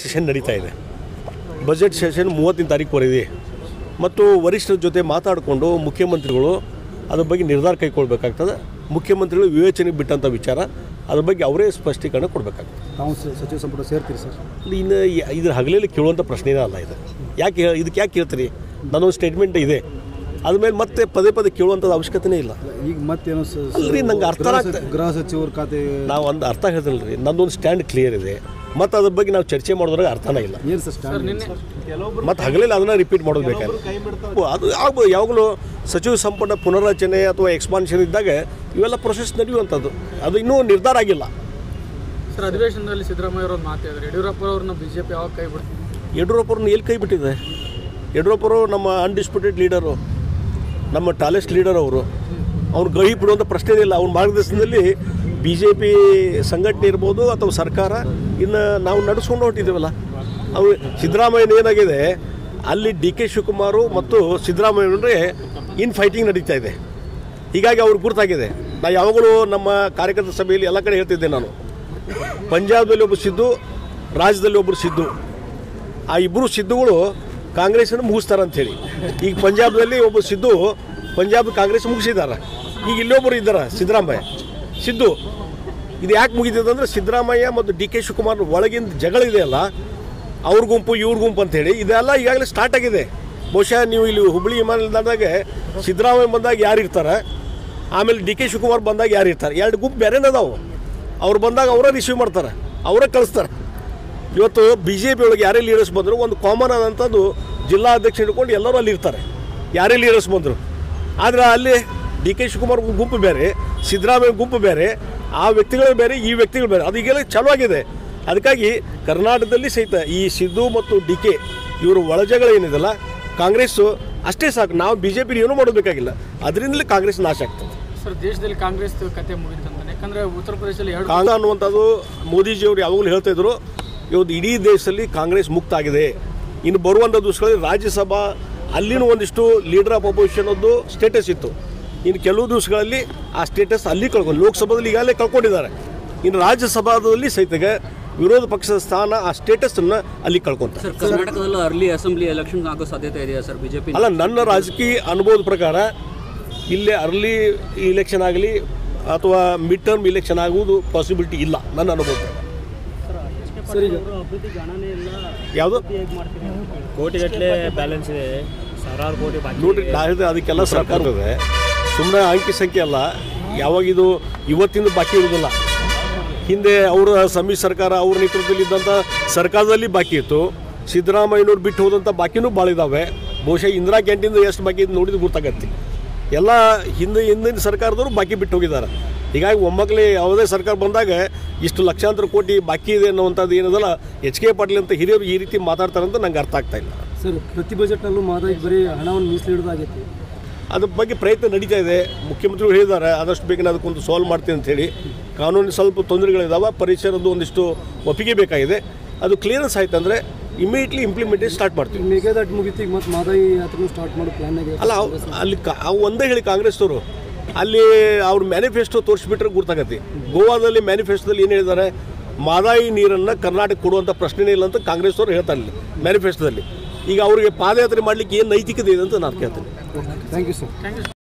session ನಡೀತಾ ಇದೆ budget session ಮೂವತ್ತನೇ ತಾರೀಕುವರೆಗೆ ಮತ್ತು ವರಿಷ್ಠರ ಜೊತೆ ಮಾತಾಡಿಕೊಂಡು ಮುಖ್ಯಮಂತ್ರಿಗಳು ಅದ್ರ ಬಗ್ಗೆ ನಿರ್ಧಾರ ಕೈಗೊಳ್ಬೇಕಾಗ್ತದೆ ಮುಖ್ಯಮಂತ್ರಿಗಳು ವಿವೇಚನೆಗೆ ಬಿಟ್ಟಂಥ ವಿಚಾರ ಅದ್ರ ಬಗ್ಗೆ ಅವರೇ ಸ್ಪಷ್ಟೀಕರಣ ಕೊಡಬೇಕಾಗ್ತದೆ ತಾವು ಸ- ಸಚಿವ ಸಂಪುಟ ಸೇರ್ತೀರಿ ಸರ್ ಇನ್ನು ಯ- ಇದ್ರ ಹಗಲಲ್ಲಿ ಕೇಳುವಂಥ ಪ್ರಶ್ನೆನೇ ಅಲ್ಲ ಇದು ಯಾಕೆ ಹೇ- ಇದಕ್ಕೆ ಯಾಕೆ ಕೇಳ್ತೀರಿ ನನ್ನೊಂದು ಸ್ಟೇಟ್ಮೆಂಟ್ ಇದೆ ಅದ್ಮೇಲೆ ಮತ್ತೆ ಪದೇ ಪದೇ ಕೇಳುವಂಥದ್ದು ಅವಶ್ಯಕತೆನೇ ಇಲ್ಲ ಈಗ ಮತ್ತೇನೋ ಸ- ಸ- ಅಲ್ರಿ, ನಂಗೆ ಅರ್ಥ ಗೃಹ ಆಗ್ತ- ಸಚಿ- ಗೃಹ ಸಚಿವರ ಖಾತೆ ನಾವು ಒಂದು ಅರ್ಥ ಹೇಳ್ತಿಲ್ಲ ರೀ ನಂದೊಂದು ಸ್ಟ್ಯಾಂಡ್ ಕ್ಲಿಯರ್ ಇದೆ ಮತ್ತು ಅದ್ರ ಬಗ್ಗೆ ನಾವು ಚರ್ಚೆ ಮಾಡೋದ್ರಾಗ ಅರ್ಥನೇ ಇಲ್ಲ ಏನು ಸರ್ ಸ್ಟ್ಯಾಂಡ್ ಮತ್ತು ಹಗಲೆಲ್ಲ ಅದನ್ನ ರಿಪೀಟ್ ಮಾಡೋದು ಬೇಕಾದ್ರೆ ಅದು ಆಗ್ಬೋದು ಯಾವಾಗಲೂ ಸಚಿವ ಸಂಪುಟ ಪುನರ್ರಚನೆ ಅಥವಾ ಎಕ್ಸ್ಪಾನ್ಷನ್ ಇದ್ದಾಗ ಇವೆಲ್ಲ ಪ್ರೊಸೆಸ್ ನಡೆಯುವಂಥದ್ದು ಅದು ಇನ್ನೂ ನಿರ್ಧಾರ ಆಗಿಲ್ಲ ಸರ್ ಅಧಿವೇಶನದಲ್ಲಿ ಸಿದ್ದರಾಮಯ್ಯ ಅವರು ಒಂದು ಮಾತು ಹೇಳಿದ್ರು ಯಡಿಯೂರಪ್ಪ ಅವ್ರನ್ನ ಬಿಜೆಪಿ ಯಾವಾಗ ಕೈ ಬಿಡ್ತಾರೆ ಯಡಿಯೂರಪ್ಪರನ್ನ ಎಲ್ಲಿ ಕೈ ಬಿಟ್ಟಿದೆ ಯಡಿಯೂರಪ್ಪರು ನಮ್ಮ ಅನ್ಡಿಸ್ಪ್ಯೂಟೆಡ್ ಲೀಡರು ನಮ್ಮ ಟಾಲೆಸ್ಟ್ ಲೀಡರ್ ಅವರು ಅವ್ರು ಕೈ ಬಿಡುವಂಥ ಪ್ರಶ್ನೆ ಇಲ್ಲ ಅವ್ರ ಮಾರ್ಗದರ್ಶನದಲ್ಲಿ ಬಿ ಜೆ ಪಿ ಸಂಘಟನೆ ಇರ್ಬೋದು ಅಥವಾ ಸರ್ಕಾರ ಇನ್ನು ನಾವು ನಡೆಸ್ಕೊಂಡು ಹೊರಟಿದ್ದೀವಲ್ಲ ಅವ್ರು ಸಿದ್ದರಾಮಯ್ಯನ ಏನಾಗಿದೆ ಅಲ್ಲಿ ಡಿ ಕೆ ಶಿವಕುಮಾರು ಮತ್ತು ಸಿದ್ದರಾಮಯ್ಯನವ್ರೆ ಇನ್ ಫೈಟಿಂಗ್ ನಡೀತಾ ಇದೆ ಹೀಗಾಗಿ ಅವ್ರಿಗೆ ಗುರುತಾಗಿದೆ ನಾ ಯಾವಾಗಲೂ ನಮ್ಮ ಕಾರ್ಯಕರ್ತರ ಸಭೆಯಲ್ಲಿ ಎಲ್ಲ ಕಡೆ ಹೇಳ್ತಿದ್ದೆ ನಾನು ಪಂಜಾಬ್ದಲ್ಲಿ ಒಬ್ಬ ಸಿದ್ದು ರಾಜ್ಯದಲ್ಲಿ ಒಬ್ಬರು ಸಿದ್ದು ಆ ಇಬ್ಬರು ಸಿದ್ದುಗಳು ಕಾಂಗ್ರೆಸ್ಸನ್ನು ಮುಗಿಸ್ತಾರೆ ಅಂಥೇಳಿ ಈಗ ಪಂಜಾಬ್ದಲ್ಲಿ ಒಬ್ಬ ಸಿದ್ದು ಪಂಜಾಬ್ ಕಾಂಗ್ರೆಸ್ ಮುಗಿಸಿದ್ದಾರೆ ಈಗ ಇಲ್ಲೊಬ್ಬರು ಇದ್ದಾರೆ ಸಿದ್ದರಾಮಯ್ಯ ಸಿದ್ದು ಇದು ಯಾಕೆ ಮುಗಿದಿದೆ ಅಂದರೆ ಸಿದ್ದರಾಮಯ್ಯ ಮತ್ತು ಡಿ ಕೆ ಶಿವಕುಮಾರ್ ಒಳಗಿನ ಜಗಳ ಇದೆಯಲ್ಲ ಅವ್ರ ಗುಂಪು ಇವ್ರ ಗುಂಪು ಅಂತೇಳಿ ಇದೆಲ್ಲ ಈಗಾಗಲೇ ಸ್ಟಾರ್ಟ್ ಆಗಿದೆ ಬಹುಶಃ ನೀವು ಇಲ್ಲಿ ಹುಬ್ಬಳ್ಳಿ ವಿಮಾನ ನಿಲ್ದಾಣದಾಗ ಸಿದ್ದರಾಮಯ್ಯ ಬಂದಾಗ ಯಾರು ಇರ್ತಾರೆ ಆಮೇಲೆ ಡಿ ಕೆ ಶಿವಕುಮಾರ್ ಬಂದಾಗ ಯಾರು ಇರ್ತಾರೆ ಎರಡು ಗುಂಪು ಬೇರೆನೇ ಅದಾವು ಅವ್ರು ಬಂದಾಗ ಅವರೇ ರಿಸೀವ್ ಮಾಡ್ತಾರೆ ಅವರೇ ಕಳಿಸ್ತಾರೆ ಇವತ್ತು ಬಿ ಜೆ ಪಿ ಒಳಗೆ ಯಾರೇ ಲೀಡರ್ಸ್ ಬಂದರು ಒಂದು ಕಾಮನ್ ಆದಂಥದ್ದು ಜಿಲ್ಲಾ ಅಧ್ಯಕ್ಷ ಹಿಡ್ಕೊಂಡು ಎಲ್ಲರೂ ಅಲ್ಲಿ ಇರ್ತಾರೆ ಯಾರೇ ಲೀಡರ್ಸ್ ಬಂದರು ಆದರೆ ಅಲ್ಲಿ ಡಿ ಕೆ ಶಿವಕುಮಾರ್ ಗುಂಪು ಬೇರೆ ಸಿದ್ದರಾಮಯ್ಯ ಗುಂಪು ಬೇರೆ ಆ ವ್ಯಕ್ತಿಗಳು ಬೇರೆ ಈ ವ್ಯಕ್ತಿಗಳು ಬೇರೆ ಅದು ಈಗೆಲ್ಲ ಚಲೋ ಆಗಿದೆ ಅದಕ್ಕಾಗಿ ಕರ್ನಾಟಕದಲ್ಲಿ ಸಹಿತ ಈ ಸಿದ್ದು ಮತ್ತು ಡಿ ಕೆ ಇವರು ಒಳಜಗಳ ಏನಿದೆಲ್ಲ ಕಾಂಗ್ರೆಸ್ಸು ಅಷ್ಟೇ ಸಾಕು ನಾವು ಬಿ ಜೆ ಪಿ ಏನೂ ಮಾಡೋದಬೇಕಾಗಿಲ್ಲ ಅದರಿಂದಲೇ ಕಾಂಗ್ರೆಸ್ ನಾಶ ಆಗ್ತದೆ ಸರ್ ದೇಶದಲ್ಲಿ ಕಾಂಗ್ರೆಸ್ ಕತೆ ಮುಗಿತಂತಾನೆ ಯಾಕಂದ್ರೆ ಉತ್ತರ ಪ್ರದೇಶದಲ್ಲಿ ಎರಡು ಕಾಂಗ್ರೆಸ್ ಅನ್ನುವಂಥದ್ದು ಮೋದಿಜಿಯವರು ಯಾವಾಗಲೂ ಹೇಳ್ತಾ ಇದ್ರು ಇವತ್ತು ಇಡೀ ದೇಶದಲ್ಲಿ ಕಾಂಗ್ರೆಸ್ ಮುಕ್ತ ಆಗಿದೆ ಇನ್ನು ಬರುವಂಥ ದಿವಸಗಳಲ್ಲಿ ರಾಜ್ಯಸಭಾ ಅಲ್ಲಿನೂ ಒಂದಿಷ್ಟು ಲೀಡರ್ ಆಫ್ ಅಪೋಸಿಷನ್ ಒಂದು ಸ್ಟೇಟಸ್ ಇತ್ತು ಇನ್ನು ಕೆಲವು ದಿವಸಗಳಲ್ಲಿ ಆ ಸ್ಟೇಟಸ್ ಅಲ್ಲಿ ಕಳ್ಕೊಂಡು ಲೋಕಸಭಾದಲ್ಲಿ ಈಗಾಗಲೇ ಕಳ್ಕೊಂಡಿದ್ದಾರೆ ಇನ್ನು ರಾಜ್ಯಸಭಾದಲ್ಲಿ ಸಹಿತ ವಿರೋಧ ಪಕ್ಷದ ಸ್ಥಾನ ಆ ಸ್ಟೇಟಸನ್ನು ಅಲ್ಲಿ ಕಳ್ಕೊಂತಾರೆ ಸರ್ ಕರ್ನಾಟಕದಲ್ಲೂ ಅರ್ಲಿ ಅಸೆಂಬ್ಲಿ ಎಲೆಕ್ಷನ್ ಆಗೋ ಸಾಧ್ಯತೆ ಇದೆಯಾ ಸರ್ ಬಿಜೆಪಿ ಅಲ್ಲ ನನ್ನ ರಾಜಕೀಯ ಅನುಭವದ ಪ್ರಕಾರ ಇಲ್ಲೇ ಅರ್ಲಿ ಇಲೆಕ್ಷನ್ ಆಗಲಿ ಅಥವಾ ಮಿಡ್ ಟರ್ಮ್ ಇಲೆಕ್ಷನ್ ಆಗುವುದು ಪಾಸಿಬಿಲಿಟಿ ಇಲ್ಲ ನನ್ನ ಅನುಭವ ಸರ್ ಈಗ ಯಾವುದು ಕೋಟಿಗಟ್ಟಲೆ ಬ್ಯಾಲೆನ್ಸ್ ಇದೆ ಸಾವಿರಾರು ಕೋಟಿ ಬಾಕಿ ನೋಡ್ರಿ ನಾ ಹೇಳಿದ್ರೆ ಅದಕ್ಕೆಲ್ಲ ಸರ್ಕಾರದೇ ಸುಮ್ಮನೆ ಅಂಕಿ ಸಂಖ್ಯೆ ಅಲ್ಲ ಯಾವಾಗ ಇದು ಇವತ್ತಿಂದ ಬಾಕಿ ಇರೋದಿಲ್ಲ ಹಿಂದೆ ಅವರ ಸಮ್ಮಿಶ್ರ ಸರ್ಕಾರ ಅವ್ರ ನೇತೃತ್ವದಲ್ಲಿ ಇದ್ದಂಥ ಸರ್ಕಾರದಲ್ಲಿ ಬಾಕಿ ಇತ್ತು ಸಿದ್ದರಾಮಯ್ಯನವ್ರು ಬಿಟ್ಟು ಹೋದಂಥ ಬಾಕಿನೂ ಭಾಳ ಇದ್ದಾವೆ ಬಹುಶಃ ಇಂದಿರಾ ಕ್ಯಾಂಟೀನ್ ಎಷ್ಟು ಬಾಕಿ ಇದೆ ನೋಡಿದ್ರೆ ಗೊತ್ತಾಗತ್ತೆ ಎಲ್ಲ ಹಿಂದೆ ಹಿಂದಿನ ಸರ್ಕಾರದವರು ಬಾಕಿ ಬಿಟ್ಟು ಹೋಗಿದ್ದಾರೆ ಹೀಗಾಗಿ ಒಮ್ಮಕ್ಕಲೇ ಯಾವುದೇ ಸರ್ಕಾರ ಬಂದಾಗ ಇಷ್ಟು ಲಕ್ಷಾಂತರ ಕೋಟಿ ಬಾಕಿ ಇದೆ ಅನ್ನುವಂಥದ್ದು ಏನದಲ್ಲ ಎಚ್ ಕೆ ಪಾಟೀಲ್ ಅಂತ ಹಿರಿಯರು ಈ ರೀತಿ ಮಾತಾಡ್ತಾರೆ ಅಂತ ನಂಗೆ ಅರ್ಥ ಆಗ್ತಾ ಇಲ್ಲ ಸರ್ ಪ್ರತಿ ಬಜೆಟ್ನಲ್ಲೂ ಮಾದಾಗಿ ಬರೀ ಹಣವನ್ನು ಮೀಸಲಿಡೋದಾಗೈತಿ ಅದ್ರ ಬಗ್ಗೆ ಪ್ರಯತ್ನ ನಡೀತಾ ಇದೆ ಮುಖ್ಯಮಂತ್ರಿಗಳು ಹೇಳಿದ್ದಾರೆ ಆದಷ್ಟು ಬೇಗನೆ ಅದಕ್ಕೊಂದು ಸಾಲ್ವ್ ಮಾಡ್ತೀನಿ ಅಂತ ಹೇಳಿ ಕಾನೂನು ಸ್ವಲ್ಪ ತೊಂದರೆಗಳಿದಾವೆ ಪರಿಸರದ್ದು ಒಂದಿಷ್ಟು ಒಪ್ಪಿಗೆ ಬೇಕಾಗಿದೆ ಅದು ಕ್ಲಿಯರೆನ್ಸ್ ಆಯ್ತು ಅಂದರೆ ಇಮಿಡಿಯೇಟ್ಲಿ ಇಂಪ್ಲಿಮೆಂಟೇಷನ್ ಸ್ಟಾರ್ಟ್ ಮಾಡ್ತೀವಿ ಮೇಘದಾಟ್ ಮುಗಿತು ಈಗ ಮತ್ತೆ ಮಾದಾಯಿ ಯಾತ್ರೆನೂ ಸ್ಟಾರ್ಟ್ ಮಾಡೋ ಪ್ಲಾನ್ ಆಗಿದೆ ಅಲ್ಲ ಅವ್- ಅಲ್ಲಿ ಕಾ ಅವು ಒಂದೇ ಹೇಳಿ ಕಾಂಗ್ರೆಸ್ನವರು ಅಲ್ಲಿ ಅವ್ರ ಮ್ಯಾನಿಫೆಸ್ಟೋ ತೋರಿಸ್ಬಿಟ್ರೆ ಗುರ್ತಾಗತ್ತೆ ಗೋವಾದಲ್ಲಿ ಮ್ಯಾನಿಫೆಸ್ಟೋದಲ್ಲಿ ಏನು ಹೇಳಿದ್ದಾರೆ ಮಾದಾಯಿ ನೀರನ್ನು ಕರ್ನಾಟಕ ಕೊಡುವಂಥ ಪ್ರಶ್ನೆನೇ ಇಲ್ಲ ಅಂತ ಕಾಂಗ್ರೆಸ್ನವ್ರು ಹೇಳ್ತಾರೆ ಇಲ್ಲಿ ಮ್ಯಾನಿಫೆಸ್ಟೋದಲ್ಲಿ ಈಗ ಅವರಿಗೆ ಪಾದಯಾತ್ರೆ ಮಾಡಲಿಕ್ಕೆ ಏನು ನೈತಿಕತೆ ಇದೆ ಅಂತ ನಾನು ಕೇಳ್ತೀನಿ ಥ್ಯಾಂಕ್ ಯು ಸರ್